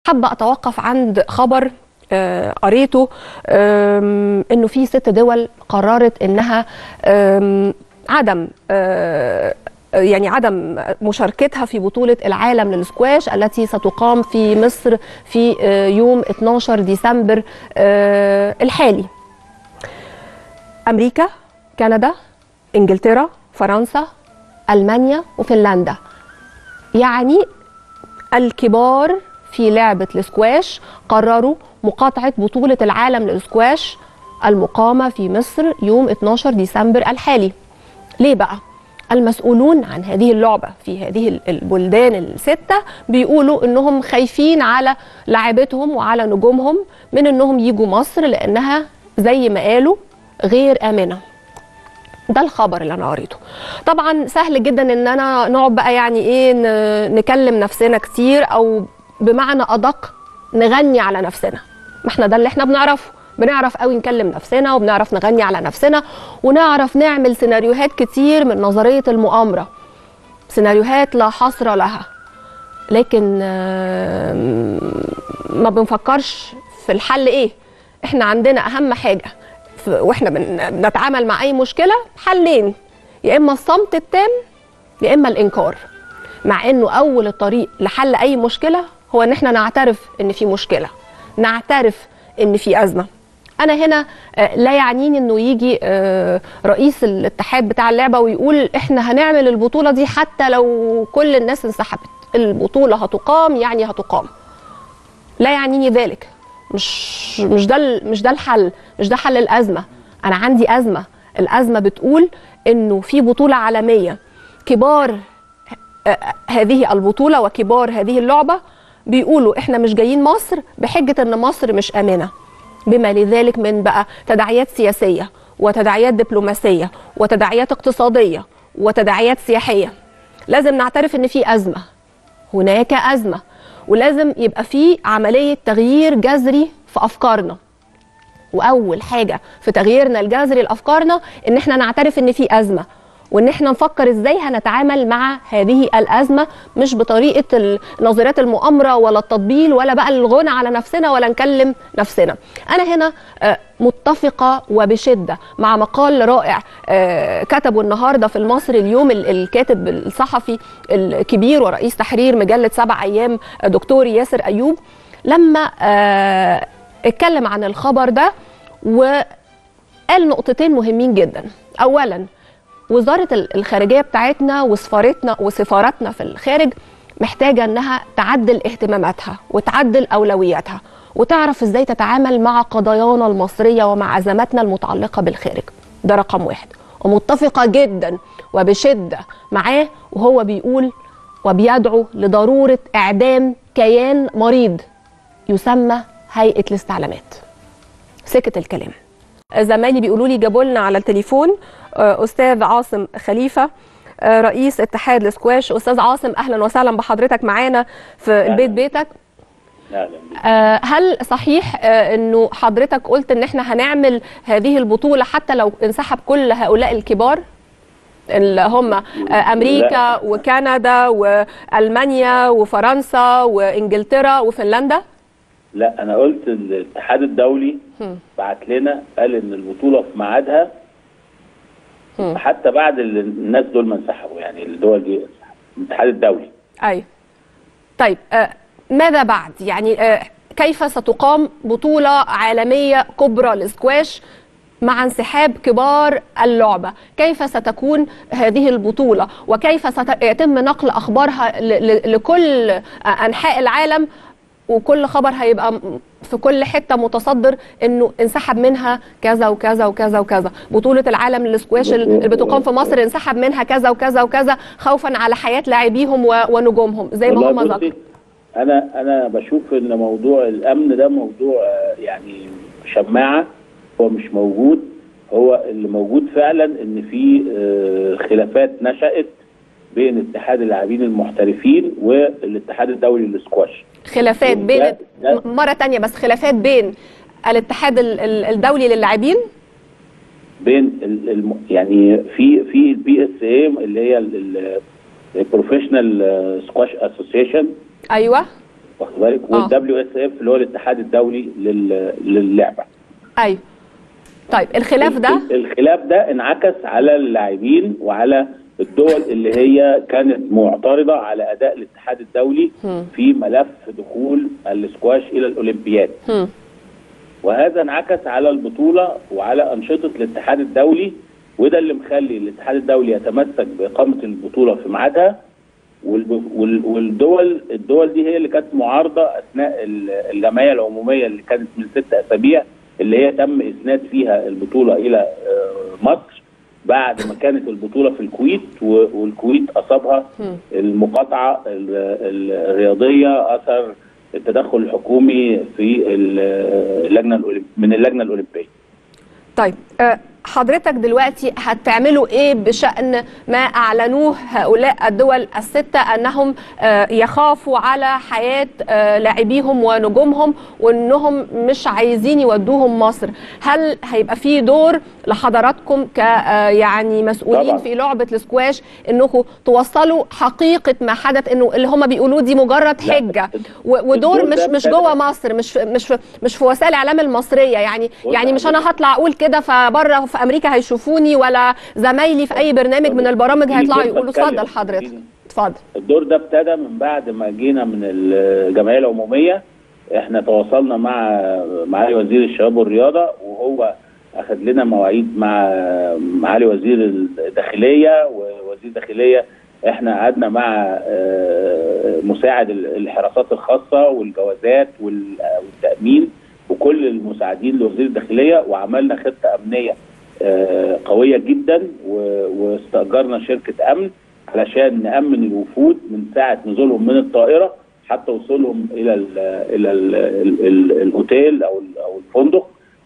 حابه اتوقف عند خبر آه، قريته آم، انه في ست دول قررت انها آم، عدم آه، يعني عدم مشاركتها في بطولة العالم للسكواش التي ستقام في مصر في آه، يوم 12 ديسمبر آه، الحالي أمريكا كندا إنجلترا فرنسا ألمانيا وفنلندا يعني الكبار في لعبة السكواش قرروا مقاطعة بطولة العالم للسكواش المقامة في مصر يوم 12 ديسمبر الحالي ليه بقى؟ المسؤولون عن هذه اللعبة في هذه البلدان الستة بيقولوا انهم خايفين على لاعبتهم وعلى نجومهم من انهم يجوا مصر لانها زي ما قالوا غير آمنة ده الخبر اللي انا قريته طبعا سهل جدا ان انا نقعد بقى يعني ايه ن- نكلم نفسنا كتير او بمعنى ادق نغني على نفسنا ما احنا ده اللي احنا بنعرفه بنعرف قوي نكلم نفسنا وبنعرف نغني على نفسنا ونعرف نعمل سيناريوهات كتير من نظرية المؤامرة سيناريوهات لا حصر لها لكن آم، ما بنفكرش في الحل ايه احنا عندنا اهم حاجة ف- واحنا بن- بنتعامل مع اي مشكلة حلين يا اما الصمت التام يا اما الانكار مع انه اول الطريق لحل اي مشكله هو ان احنا نعترف ان في مشكله نعترف ان في ازمه انا هنا آه، لا يعنيني انه يجي آه، رئيس الاتحاد بتاع اللعبه ويقول احنا هنعمل البطوله دي حتى لو كل الناس انسحبت البطوله هتقام يعني هتقام لا يعنيني ذلك مش مش ده ال- مش ده الحل مش ده حل الازمه انا عندي ازمه الازمه بتقول انه في بطوله عالميه كبار آه، هذه البطوله وكبار هذه اللعبه بيقولوا احنا مش جايين مصر بحجه ان مصر مش امنه بما لذلك من بقى تداعيات سياسيه وتداعيات دبلوماسيه وتداعيات اقتصاديه وتداعيات سياحيه لازم نعترف ان في ازمه هناك ازمه ولازم يبقى في عمليه تغيير جذري في افكارنا واول حاجه في تغييرنا الجذري لافكارنا ان احنا نعترف ان في ازمه وان احنا نفكر ازاي هنتعامل مع هذه الازمه مش بطريقه ال- نظريات المؤامره ولا التطبيل ولا بقى الغنى على نفسنا ولا نكلم نفسنا انا هنا آه، متفقه وبشده مع مقال رائع آه، كتبه النهارده في المصري اليوم ال- الكاتب الصحفي الكبير ورئيس تحرير مجله سبع ايام آه، دكتور ياسر ايوب لما آه، اتكلم عن الخبر ده وقال نقطتين مهمين جدا اولا وزاره ال- الخارجيه بتاعتنا وسفارتنا وسفاراتنا في الخارج محتاجه انها تعدل اهتماماتها وتعدل اولوياتها وتعرف ازاي تتعامل مع قضايانا المصريه ومع ازماتنا المتعلقه بالخارج ده رقم واحد ومتفقه جدا وبشده معاه وهو بيقول وبيدعو لضروره اعدام كيان مريض يسمى هيئه الاستعلامات سكت الكلام زمايلي بيقولوا لي جابوا لنا على التليفون آه، استاذ عاصم خليفه آه، رئيس اتحاد السكواش استاذ عاصم اهلا وسهلا بحضرتك معانا في البيت بيتك اهلا بك آه، هل صحيح آه، انه حضرتك قلت ان احنا هنعمل هذه البطوله حتى لو انسحب كل هؤلاء الكبار اللي هم آه، امريكا لا. وكندا والمانيا وفرنسا وانجلترا وفنلندا لا انا قلت الاتحاد الدولي هم. بعت لنا قال ان البطوله في ميعادها هم. حتى بعد ال- الناس دول ما انسحبوا يعني الدول دي انسحبوا الاتحاد الدولي ايوه طيب آه، ماذا بعد يعني آه، كيف ستقام بطولة عالمية كبرى للسكواش مع انسحاب كبار اللعبة كيف ستكون هذه البطولة وكيف سيتم نقل أخبارها ل- ل- لكل أنحاء العالم وكل خبر هيبقى م- في كل حتة متصدر انه انسحب منها كذا وكذا وكذا وكذا بطولة العالم للسكواش اللي بتقام في مصر انسحب منها كذا وكذا وكذا خوفا على حياة لاعبيهم و- ونجومهم زي ما هم والله ذكروا بصي، انا انا بشوف ان موضوع الامن ده موضوع آه، يعني شماعه هو مش موجود هو اللي موجود فعلا ان في آه، خلافات نشأت بين اتحاد اللاعبين المحترفين والاتحاد الدولي للسكواش خلافات بين ده- ده- م- مرة تانية بس خلافات بين الاتحاد ال- ال- الدولي للاعبين بين ال- الم... يعني في في البي اس اي اللي هي البروفيشنال سكواش اسوسيشن ايوه واخد بالك آه. والدبليو اس اف اللي هو الاتحاد الدولي لل- للعبه ايوه طيب الخلاف ده الخلاف ده انعكس على اللاعبين وعلى الدول اللي هي كانت معترضه على اداء الاتحاد الدولي هم. في ملف دخول الاسكواش الى الاولمبياد هم. وهذا انعكس على البطوله وعلى انشطه الاتحاد الدولي وده اللي مخلي الاتحاد الدولي يتمسك باقامه البطوله في ميعادها والب- وال- والدول الدول دي هي اللي كانت معارضه اثناء ال- الجمعيه العموميه اللي كانت من ست اسابيع اللي هي تم اسناد فيها البطوله الى آه، مصر بعد ما كانت البطوله في الكويت و- والكويت اصابها هم. المقاطعه ال- ال- الرياضيه اثر التدخل الحكومي في ال- اللجنه الأولمب- من اللجنه الاولمبيه طيب آه، حضرتك دلوقتي هتعملوا ايه بشأن ما اعلنوه هؤلاء الدول الستة انهم آه، يخافوا على حياة آه، لاعبيهم ونجومهم وانهم مش عايزين يودوهم مصر هل هيبقى في دور لحضراتكم ك آه، يعني مسؤولين طبعاً. في لعبة السكواش انكم توصلوا حقيقة ما حدث انه اللي هم بيقولوه دي مجرد لا، حجة و- ودور الدور مش ده مش ابتدى- جوه مصر مش في مش في مش في وسائل الاعلام المصريه يعني بص يعني مش حضرتك. انا هطلع اقول كده فبره في امريكا هيشوفوني ولا زمايلي في اي برنامج من البرامج دي هيطلعوا فرصة يقولوا أتكلم. اتفضل حضرتك دي- اتفضل الدور ده ابتدى من بعد ما جينا من الجمعيه العموميه احنا تواصلنا مع معالي وزير الشباب والرياضه وهو اخذ لنا مواعيد مع معالي وزير الداخليه ووزير الداخليه احنا قعدنا مع آه، مساعد الحراسات الخاصه والجوازات وال- والتامين وكل المساعدين لوزير الداخليه وعملنا خطه امنيه آه، قويه جدا و- واستاجرنا شركه امن علشان نامن الوفود من ساعه نزولهم من الطائره حتى وصولهم الى ال الى ال ال ال الاوتيل او ال- او الفندق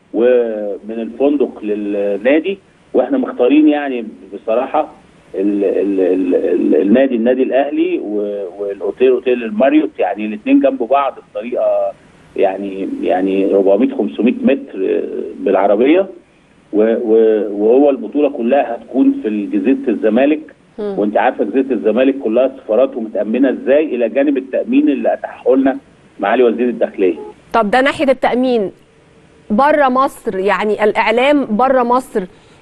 ومن الفندق للنادي واحنا مختارين يعني بصراحه ال ال ال ال النادي النادي الاهلي و- والاوتيل اوتيل الماريوت يعني الاثنين جنب بعض بطريقه يعني يعني 400 500 متر بالعربيه و- و- وهو البطوله كلها هتكون في جزيره الزمالك مم. وانت عارفه جزيره الزمالك كلها سفارات ومتامنه ازاي الى جانب التامين اللي اتاحه لنا معالي وزير الداخليه طب ده ناحيه التامين بره مصر يعني الاعلام بره مصر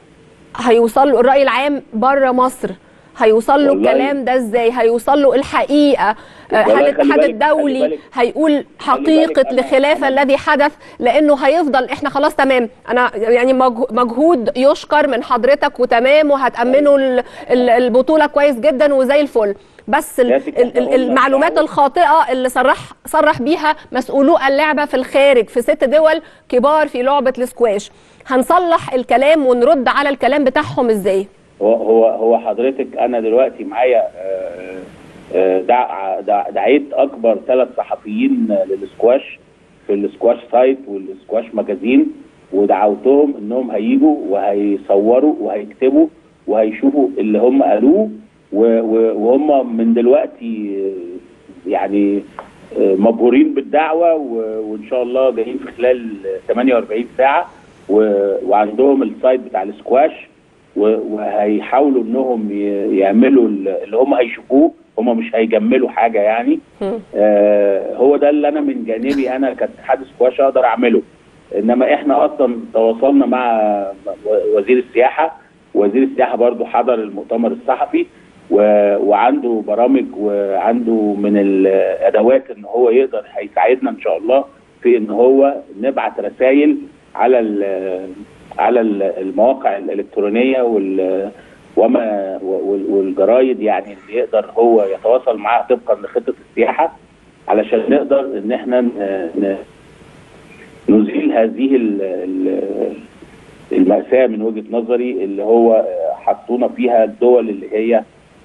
هيوصل له الراي العام بره مصر هيوصل له والله- الكلام ده ازاي هيوصل له الحقيقه آه، هل والله خلي الاتحاد بالك- الدولي خلي بالك- هيقول بالك حقيقه أنا- الخلاف أنا- الذي حدث لانه هيفضل احنا خلاص تمام انا يعني مجهو- مجهود يشكر من حضرتك وتمام وهتامنوا ال- ال- البطوله كويس جدا وزي الفل بس ال- يا ستي ال- ال- إحنا قلنا المعلومات تعالوا. الخاطئه اللي صرح صرح بيها مسؤولو اللعبه في الخارج في ست دول كبار في لعبه السكواش هنصلح الكلام ونرد على الكلام بتاعهم ازاي هو هو هو حضرتك انا دلوقتي معايا آه، آه، دع دع دعيت اكبر ثلاث صحفيين للسكواش في السكواش سايت والسكواش ماجازين ودعوتهم انهم هيجوا وهيصوروا وهيكتبوا وهيشوفوا اللي هم قالوه و- و- وهم من دلوقتي آه، يعني آه، مبهورين بالدعوه و- وان شاء الله جايين في خلال 48 ساعه و- وعندهم السايت بتاع السكواش و- وهيحاولوا انهم ي- يعملوا ال- اللي هم هيشوفوه هم مش هيجملوا حاجه يعني هم. آه هو ده اللي انا من جانبي انا كاتحاد سكواش اقدر اعمله انما احنا اصلا تواصلنا مع و- وزير السياحه وزير السياحه برضو حضر المؤتمر الصحفي و- وعنده برامج وعنده من الادوات ان هو يقدر هيساعدنا ان شاء الله في ان هو نبعت رسائل على ال- على ال- المواقع الالكترونيه وال وما وال- والجرايد يعني اللي يقدر هو يتواصل معاها طبقا لخطه السياحه علشان نقدر ان احنا ن- ن- نزيل هذه ال- ال- المأساة من وجهة نظري اللي هو حطونا فيها الدول اللي هي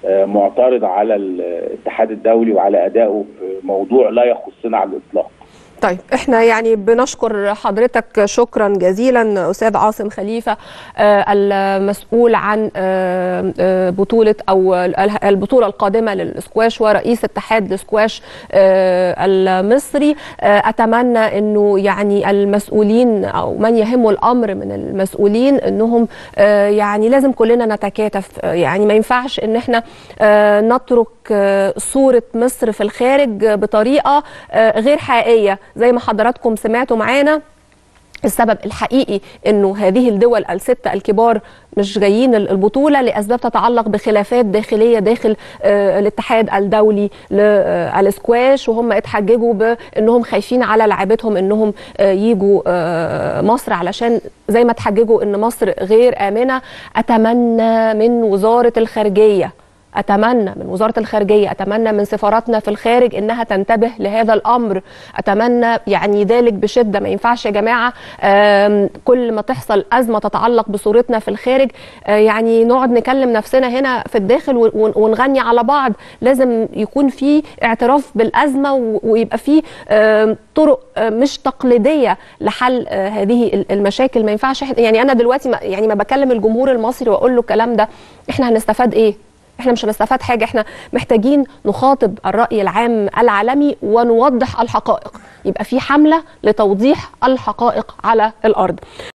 معترضة على الاتحاد الدولي وعلى أدائه في موضوع لا يخصنا على الإطلاق طيب احنا يعني بنشكر حضرتك شكرا جزيلا استاذ عاصم خليفه آه، المسؤول عن آه، آه، بطوله او البطوله القادمه للسكواش ورئيس اتحاد السكواش آه، المصري آه، اتمنى انه يعني المسؤولين او من يهمه الامر من المسؤولين انهم آه، يعني لازم كلنا نتكاتف آه، يعني ما ينفعش ان احنا آه، نترك آه، صوره مصر في الخارج بطريقه آه، غير حقيقيه زي ما حضراتكم سمعتوا معانا السبب الحقيقي انه هذه الدول الستة الكبار مش جايين البطولة لأسباب تتعلق بخلافات داخلية داخل آه، الاتحاد الدولي للسكواش وهم اتحججوا بانهم خايفين على لاعبتهم انهم آه، يجوا آه، مصر علشان زي ما اتحججوا ان مصر غير آمنة أتمنى من وزارة الخارجية اتمنى من وزاره الخارجيه اتمنى من سفاراتنا في الخارج انها تنتبه لهذا الامر اتمنى يعني ذلك بشده ما ينفعش يا جماعه آم، كل ما تحصل ازمه تتعلق بصورتنا في الخارج آه، يعني نقعد نكلم نفسنا هنا في الداخل ون- ون- ونغني على بعض لازم يكون في اعتراف بالازمه و- ويبقى في آم، طرق آه، مش تقليديه لحل آه، هذه ال- المشاكل ما ينفعش إحنا- يعني انا دلوقتي ما- يعني ما بكلم الجمهور المصري واقول له الكلام ده احنا هنستفاد ايه احنا مش هنستفاد حاجه احنا محتاجين نخاطب الراي العام العالمي ونوضح الحقائق يبقى في حمله لتوضيح الحقائق على الارض